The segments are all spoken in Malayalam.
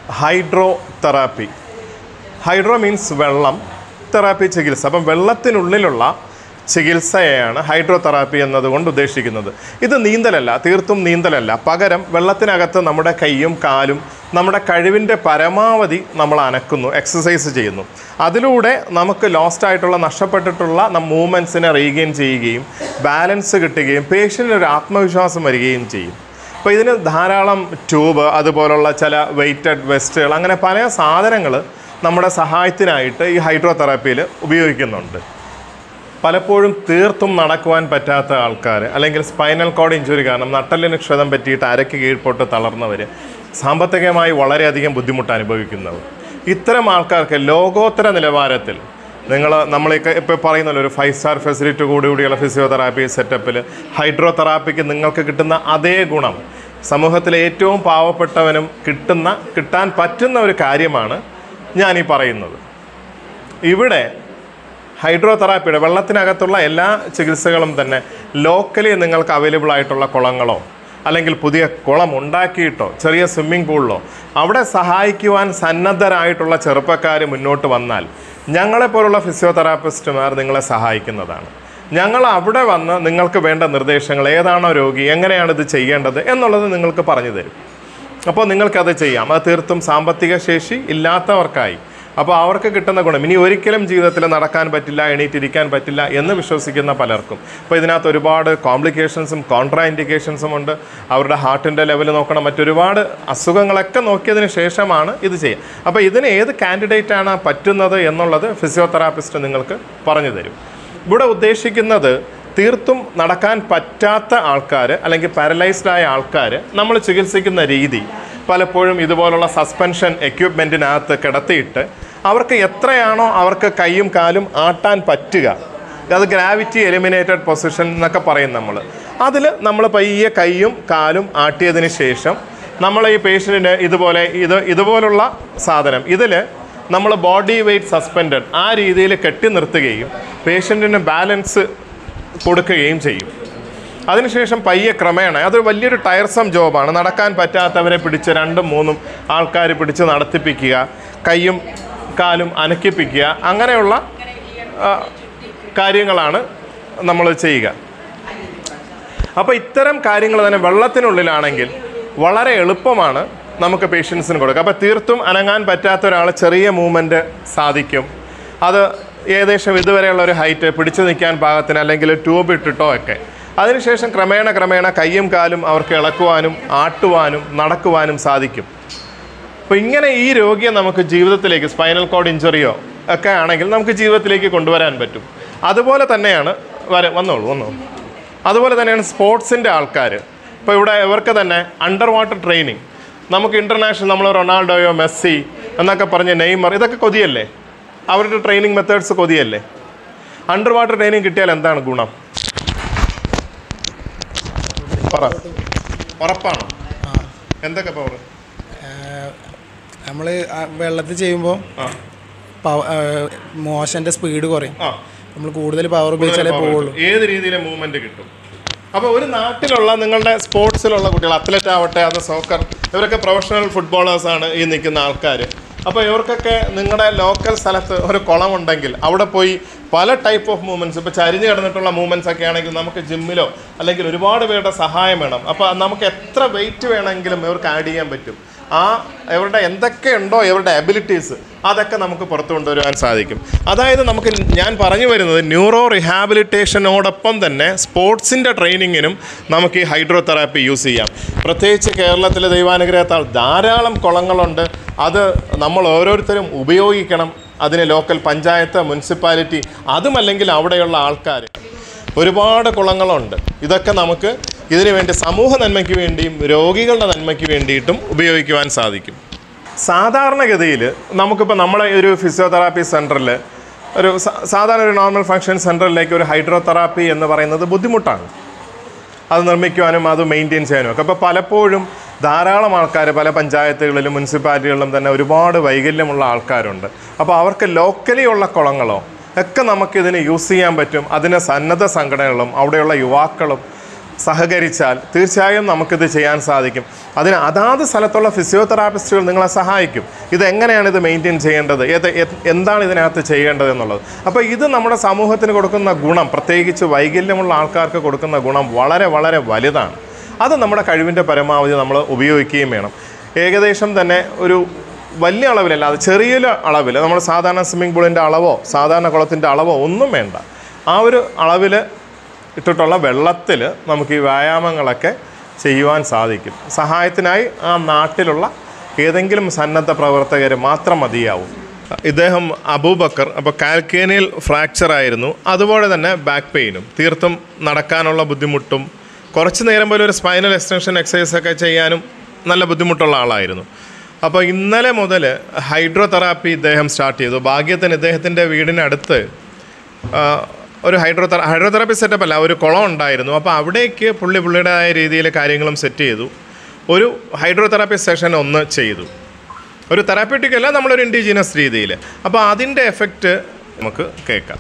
ഹൈഡ്രോ തെറാപ്പി ഹൈഡ്രോ മീൻസ് വെള്ളം തെറാപ്പി ചികിത്സ അപ്പം വെള്ളത്തിനുള്ളിലുള്ള ചികിത്സയെയാണ് ഹൈഡ്രോ തെറാപ്പി എന്നതുകൊണ്ട് ഉദ്ദേശിക്കുന്നത് ഇത് നീന്തലല്ല തീർത്തും നീന്തലല്ല പകരം വെള്ളത്തിനകത്ത് നമ്മുടെ കൈയും കാലും നമ്മുടെ കഴിവിൻ്റെ പരമാവധി നമ്മൾ അനക്കുന്നു എക്സസൈസ് ചെയ്യുന്നു അതിലൂടെ നമുക്ക് ലോസ്റ്റ് ആയിട്ടുള്ള നഷ്ടപ്പെട്ടിട്ടുള്ള മൂവ്മെൻറ്റ്സിനെ റീഗെയിൻ ചെയ്യുകയും ബാലൻസ് കിട്ടുകയും പേഷ്യൻ്റിന് ഒരു ആത്മവിശ്വാസം വരികയും ചെയ്യും അപ്പോൾ ഇതിന് ധാരാളം ട്യൂബ് അതുപോലുള്ള ചില വെയ്റ്റഡ് വെസ്റ്റുകൾ അങ്ങനെ പല സാധനങ്ങൾ നമ്മുടെ സഹായത്തിനായിട്ട് ഈ ഹൈഡ്രോ തെറാപ്പിയിൽ ഉപയോഗിക്കുന്നുണ്ട് പലപ്പോഴും തീർത്തും നടക്കുവാൻ പറ്റാത്ത ആൾക്കാർ അല്ലെങ്കിൽ സ്പൈനൽ കോഡ് ഇഞ്ചുറി കാരണം നട്ടലിന് ക്ഷതം പറ്റിയിട്ട് അരക്ക് കീഴ്പോട്ട് തളർന്നവർ സാമ്പത്തികമായി വളരെയധികം ബുദ്ധിമുട്ട് അനുഭവിക്കുന്നവർ ഇത്തരം ആൾക്കാർക്ക് ലോകോത്തര നിലവാരത്തിൽ നിങ്ങൾ നമ്മളൊക്കെ ഇപ്പോൾ പറയുന്നല്ലോ ഒരു ഫൈവ് സ്റ്റാർ ഫെസിലിറ്റി കൂടിയുള്ള ഫിസിയോതെറാപ്പി സെറ്റപ്പിൽ ഹൈഡ്രോ തെറാപ്പിക്ക് നിങ്ങൾക്ക് കിട്ടുന്ന അതേ ഗുണം സമൂഹത്തിലെ ഏറ്റവും പാവപ്പെട്ടവനും കിട്ടുന്ന കിട്ടാൻ പറ്റുന്ന ഒരു കാര്യമാണ് ഞാനീ പറയുന്നത് ഇവിടെ ഹൈഡ്രോ തെറാപ്പിയുടെ വെള്ളത്തിനകത്തുള്ള എല്ലാ ചികിത്സകളും തന്നെ ലോക്കലി നിങ്ങൾക്ക് അവൈലബിൾ ആയിട്ടുള്ള കുളങ്ങളോ അല്ലെങ്കിൽ പുതിയ കുളം ഉണ്ടാക്കിയിട്ടോ ചെറിയ സ്വിമ്മിംഗ് പൂളിലോ അവിടെ സഹായിക്കുവാൻ സന്നദ്ധരായിട്ടുള്ള ചെറുപ്പക്കാർ മുന്നോട്ട് വന്നാൽ ഞങ്ങളെപ്പോലുള്ള ഫിസിയോതെറാപ്പിസ്റ്റുമാർ നിങ്ങളെ സഹായിക്കുന്നതാണ് ഞങ്ങൾ അവിടെ വന്ന് നിങ്ങൾക്ക് വേണ്ട നിർദ്ദേശങ്ങൾ ഏതാണോ രോഗി എങ്ങനെയാണ് ഇത് ചെയ്യേണ്ടത് എന്നുള്ളത് നിങ്ങൾക്ക് പറഞ്ഞു തരും അപ്പോൾ നിങ്ങൾക്കത് ചെയ്യാം അത് തീർത്തും സാമ്പത്തിക ശേഷി ഇല്ലാത്തവർക്കായി അപ്പോൾ അവർക്ക് കിട്ടുന്ന ഗുണം ഇനി ഒരിക്കലും ജീവിതത്തിൽ നടക്കാൻ പറ്റില്ല എണീറ്റിരിക്കാൻ പറ്റില്ല എന്ന് വിശ്വസിക്കുന്ന പലർക്കും അപ്പോൾ ഇതിനകത്ത് ഒരുപാട് കോംപ്ലിക്കേഷൻസും കോൺട്രാ ഇൻഡിക്കേഷൻസും ഉണ്ട് അവരുടെ ഹാർട്ടിൻ്റെ ലെവൽ നോക്കണം മറ്റൊരുപാട് അസുഖങ്ങളൊക്കെ നോക്കിയതിന് ശേഷമാണ് ഇത് ചെയ്യുക അപ്പോൾ ഇതിന് ഏത് കാൻഡിഡേറ്റ് ആണ് പറ്റുന്നത് എന്നുള്ളത് ഫിസിയോതെറാപ്പിസ്റ്റ് നിങ്ങൾക്ക് പറഞ്ഞു തരും ഇവിടെ ഉദ്ദേശിക്കുന്നത് തീർത്തും നടക്കാൻ പറ്റാത്ത ആൾക്കാർ അല്ലെങ്കിൽ പാരലൈസ്ഡ് ആയ ആൾക്കാർ നമ്മൾ ചികിത്സിക്കുന്ന രീതി പലപ്പോഴും ഇതുപോലുള്ള സസ്പെൻഷൻ എക്യുപ്മെൻറ്റിനകത്ത് കിടത്തിയിട്ട് അവർക്ക് എത്രയാണോ അവർക്ക് കൈയും കാലും ആട്ടാൻ പറ്റുക അത് ഗ്രാവിറ്റി എലിമിനേറ്റഡ് പൊസിഷൻ എന്നൊക്കെ പറയും നമ്മൾ അതിൽ നമ്മൾ പയ്യെ കൈയും കാലും ആട്ടിയതിന് ശേഷം നമ്മൾ ഈ പേഷ്യൻറ്റിന് ഇതുപോലെ ഇത് ഇതുപോലുള്ള സാധനം ഇതിൽ നമ്മൾ ബോഡി വെയ്റ്റ് സസ്പെൻഡഡ് ആ രീതിയിൽ കെട്ടി നിർത്തുകയും പേഷ്യൻറ്റിന് ബാലൻസ് കൊടുക്കുകയും ചെയ്യും അതിനുശേഷം പയ്യെ ക്രമേണ അതൊരു വലിയൊരു ടയർസം ജോബാണ് നടക്കാൻ പറ്റാത്തവരെ പിടിച്ച് രണ്ടും മൂന്നും ആൾക്കാർ പിടിച്ച് നടത്തിപ്പിക്കുക കൈയും കാലും അനക്കിപ്പിക്കുക അങ്ങനെയുള്ള ആ, കാര്യങ്ങളാണ് നമ്മൾ ചെയ്യുക അപ്പോൾ ഇത്തരം കാര്യങ്ങൾ തന്നെ വെള്ളത്തിനുള്ളിലാണെങ്കിൽ വളരെ എളുപ്പമാണ് നമുക്ക് പേഷ്യൻസിന് കൊടുക്കുക അപ്പോൾ തീർത്തും അനങ്ങാൻ പറ്റാത്ത ഒരാൾ ചെറിയ മൂവ്മെൻറ്റ് സാധിക്കും അത് ഏകദേശം ഇതുവരെയുള്ള ഒരു ഹൈറ്റ് പിടിച്ചു നിൽക്കാൻ പാകത്തിന് അല്ലെങ്കിൽ ട്യൂബ് ഇട്ടിട്ടോ ഒക്കെ അതിനുശേഷം ക്രമേണ ക്രമേണ കയ്യും കാലും അവർക്ക് ഇളക്കുവാനും ആട്ടുവാനും നടക്കുവാനും സാധിക്കും അപ്പോൾ ഇങ്ങനെ ഈ രോഗിയെ നമുക്ക് ജീവിതത്തിലേക്ക് സ്പൈനൽ കോഡ് ഇഞ്ചുറിയോ ഒക്കെ ആണെങ്കിൽ നമുക്ക് ജീവിതത്തിലേക്ക് കൊണ്ടുവരാൻ പറ്റും അതുപോലെ തന്നെയാണ് വര വന്നോളൂ വന്നോളൂ അതുപോലെ തന്നെയാണ് സ്പോർട്സിൻ്റെ ആൾക്കാർ ഇപ്പോൾ ഇവിടെ ഇവർക്ക് തന്നെ അണ്ടർ വാട്ടർ ട്രെയിനിങ് നമുക്ക് ഇൻ്റർനാഷണൽ നമ്മൾ റൊണാൾഡോയോ മെസ്സി എന്നൊക്കെ പറഞ്ഞ് നെയ്മർ ഇതൊക്കെ കൊതിയല്ലേ അവരുടെ ട്രെയിനിങ് മെത്തേഡ്സ് കൊതിയല്ലേ അണ്ടർ വാട്ടർ ട്രെയിനിങ് കിട്ടിയാൽ എന്താണ് ഗുണം പറ ഉറപ്പാണോ എന്തൊക്കെ പവർ നമ്മൾ വെള്ളത്തിൽ ചെയ്യുമ്പോൾ ആ മോശൻ്റെ സ്പീഡ് കുറയും ആ നമ്മൾ കൂടുതൽ പവർ ഉപയോഗിച്ചാലേ power പോവുള്ളൂ കിട്ടും. ഏത് രീതിയിലെ മൂവ്മെന്റ് കിട്ടും അപ്പോൾ ഒരു നാട്ടിലുള്ള നിങ്ങളുടെ സ്പോർട്സിലുള്ള കുട്ടികൾ അത്ലറ്റ് ആവട്ടെ അത് സോക്കർ ഇവരൊക്കെ പ്രൊഫഷണൽ ഫുട്ബോളേഴ്സ് ആണ് ഈ നിൽക്കുന്ന ആൾക്കാർ അപ്പോൾ ഇവർക്കൊക്കെ നിങ്ങളുടെ ലോക്കൽ സ്ഥലത്ത് ഒരു കുളമുണ്ടെങ്കിൽ അവിടെ പോയി പല ടൈപ്പ് ഓഫ് മൂവ്മെൻറ്റ്സ് ഇപ്പോൾ ചരിഞ്ഞ് കിടന്നിട്ടുള്ള മൂവ്മെൻറ്റ്സ് ഒക്കെ ആണെങ്കിൽ നമുക്ക് ജിമ്മിലോ അല്ലെങ്കിൽ ഒരുപാട് പേരുടെ സഹായം വേണം അപ്പോൾ നമുക്ക് എത്ര വെയിറ്റ് വേണമെങ്കിലും ഇവർക്ക് ആഡ് ചെയ്യാൻ പറ്റും ആ ഇവരുടെ എന്തൊക്കെ ഉണ്ടോ ഇവരുടെ എബിലിറ്റീസ് അതൊക്കെ നമുക്ക് പുറത്തു കൊണ്ടുവരാൻ സാധിക്കും അതായത് നമുക്ക് ഞാൻ പറഞ്ഞു വരുന്നത് ന്യൂറോ റിഹാബിലിറ്റേഷനോടൊപ്പം തന്നെ സ്പോർട്സിൻ്റെ ട്രെയിനിങ്ങിനും നമുക്ക് ഈ ഹൈഡ്രോ തെറാപ്പി യൂസ് ചെയ്യാം പ്രത്യേകിച്ച് കേരളത്തിലെ ദൈവാനുഗ്രഹത്താൽ ധാരാളം കുളങ്ങളുണ്ട് അത് നമ്മൾ ഓരോരുത്തരും ഉപയോഗിക്കണം അതിന് ലോക്കൽ പഞ്ചായത്ത് മുനിസിപ്പാലിറ്റി അതുമല്ലെങ്കിൽ അവിടെയുള്ള ആൾക്കാർ ഒരുപാട് കുളങ്ങളുണ്ട് ഇതൊക്കെ നമുക്ക് ഇതിനു വേണ്ടി സമൂഹ നന്മയ്ക്ക് വേണ്ടിയും രോഗികളുടെ നന്മയ്ക്ക് വേണ്ടിയിട്ടും ഉപയോഗിക്കുവാൻ സാധിക്കും സാധാരണഗതിയിൽ നമുക്കിപ്പോൾ നമ്മളെ ഒരു ഫിസിയോതെറാപ്പി സെൻറ്ററിൽ ഒരു സാ- സാധാരണ ഒരു നോർമൽ ഫങ്ഷൻ സെൻറ്ററിലേക്ക് ഒരു ഹൈഡ്രോ തെറാപ്പി എന്ന് പറയുന്നത് ബുദ്ധിമുട്ടാണ് അത് നിർമ്മിക്കുവാനും അത് മെയിൻറ്റെയിൻ ചെയ്യാനും ഒക്കെ അപ്പോൾ പലപ്പോഴും ധാരാളം ആൾക്കാർ പല പഞ്ചായത്തുകളിലും മുനിസിപ്പാലിറ്റികളിലും തന്നെ ഒരുപാട് വൈകല്യമുള്ള ആൾക്കാരുണ്ട് അപ്പോൾ അവർക്ക് ലോക്കലി ഉള്ള കുളങ്ങളോ ഒക്കെ നമുക്കിതിന് യൂസ് ചെയ്യാൻ പറ്റും അതിന് സന്നദ്ധ സംഘടനകളും അവിടെയുള്ള യുവാക്കളും സഹകരിച്ചാൽ തീർച്ചയായും നമുക്കിത് ചെയ്യാൻ സാധിക്കും അതിന് അതാത് സ്ഥലത്തുള്ള ഫിസിയോതെറാപ്പിസ്റ്റുകൾ നിങ്ങളെ സഹായിക്കും ഇത് എങ്ങനെയാണ് ഇത് മെയിൻറ്റെയിൻ ചെയ്യേണ്ടത് ഏത് എ- എന്താണ് ഇതിനകത്ത് ചെയ്യേണ്ടത് എന്നുള്ളത് അപ്പോൾ ഇത് നമ്മുടെ സമൂഹത്തിന് കൊടുക്കുന്ന ഗുണം പ്രത്യേകിച്ച് വൈകല്യമുള്ള ആൾക്കാർക്ക് കൊടുക്കുന്ന ഗുണം വളരെ വളരെ വലുതാണ് അത് നമ്മുടെ കഴിവിൻ്റെ പരമാവധി നമ്മൾ ഉപയോഗിക്കുകയും വേണം ഏകദേശം തന്നെ ഒരു വലിയ അളവിലല്ല അത് ചെറിയൊരു അളവിൽ നമ്മൾ സാധാരണ സ്വിമ്മിംഗ് പൂളിൻ്റെ അളവോ സാധാരണ കുളത്തിൻ്റെ അളവോ ഒന്നും വേണ്ട ആ ഒരു അളവിൽ ഇട്ടിട്ടുള്ള വെള്ളത്തിൽ നമുക്ക് ഈ വ്യായാമങ്ങളൊക്കെ ചെയ്യുവാൻ സാധിക്കും സഹായത്തിനായി ആ നാട്ടിലുള്ള ഏതെങ്കിലും സന്നദ്ധ പ്രവർത്തകർ മാത്രം മതിയാവും ഇദ്ദേഹം അബൂബക്കർ അപ്പോൾ കാൽക്കേനിയൽ ഫ്രാക്ചർ ആയിരുന്നു അതുപോലെ തന്നെ ബാക്ക് പെയിനും തീർത്തും നടക്കാനുള്ള ബുദ്ധിമുട്ടും കുറച്ച് നേരം പോലും ഒരു സ്പൈനൽ എക്സ്റ്റൻഷൻ എക്സസൈസ് ഒക്കെ ചെയ്യാനും നല്ല ബുദ്ധിമുട്ടുള്ള ആളായിരുന്നു അപ്പോൾ ഇന്നലെ മുതൽ ഹൈഡ്രോ തെറാപ്പി ഇദ്ദേഹം സ്റ്റാർട്ട് ചെയ്തു ഭാഗ്യത്തിന് ഇദ്ദേഹത്തിൻ്റെ വീടിനടുത്ത് ആ, ഒരു hydro thera hydro therapy setup അല്ല ഒരു കുളം ഉണ്ടായിരുന്നു അപ്പോൾ അവിടേക്ക് പുള്ളി പുള്ളിയുടേതായ രീതിയിൽ കാര്യങ്ങളും സെറ്റ് ചെയ്തു ഒരു ഹൈഡ്രോ തെറാപ്പി സെഷൻ ഒന്ന് ചെയ്തു ഒരു തെറാപ്യൂട്ടിക് അല്ല നമ്മളൊരു ഇൻഡിജീനസ് രീതിയിൽ അപ്പോൾ അതിൻ്റെ എഫക്റ്റ് നമുക്ക് കേൾക്കാം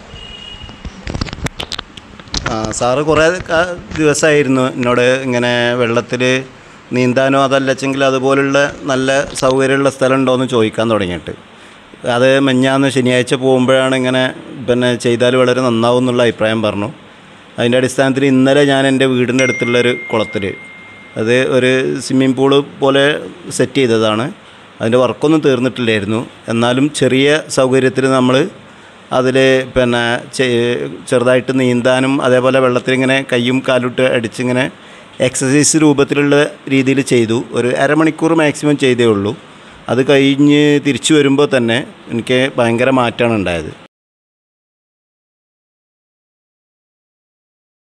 ആ സാറ് കുറേ കാ- ദിവസമായിരുന്നു എന്നോട് ഇങ്ങനെ വെള്ളത്തിൽ നീന്താനോ അതല്ലെങ്കിൽ അതുപോലുള്ള നല്ല സൗകര്യമുള്ള സ്ഥലം ഉണ്ടോ എന്ന് ചോദിക്കാൻ തുടങ്ങിയിട്ട് അത് മെഞ്ഞാന്ന് ശനിയാഴ്ച പോകുമ്പോഴാണ് ഇങ്ങനെ പിന്നെ ചെയ്താൽ വളരെ നന്നാവും എന്നുള്ള അഭിപ്രായം പറഞ്ഞു അതിൻ്റെ അടിസ്ഥാനത്തിൽ ഇന്നലെ ഞാൻ എൻ്റെ വീടിൻ്റെ അടുത്തുള്ളൊരു കുളത്തിൽ അത് ഒരു സ്വിമ്മിംഗ് പൂള് പോലെ സെറ്റ് ചെയ്തതാണ് അതിൻ്റെ വർക്കൊന്നും തീർന്നിട്ടില്ലായിരുന്നു എന്നാലും ചെറിയ സൗകര്യത്തിൽ നമ്മൾ അതിൽ പിന്നെ ചെ- ചെറുതായിട്ട് നീന്താനും അതേപോലെ വെള്ളത്തിലിങ്ങനെ കയ്യും കാലിട്ട് അടിച്ചിങ്ങനെ എക്സസൈസ് രൂപത്തിലുള്ള രീതിയിൽ ചെയ്തു ഒരു അരമണിക്കൂർ മാക്സിമം ചെയ്തേ ഉള്ളൂ അത് കഴിഞ്ഞ് തിരിച്ചു വരുമ്പോൾ തന്നെ എനിക്ക് ഭയങ്കര മാറ്റമാണ് ഉണ്ടായത്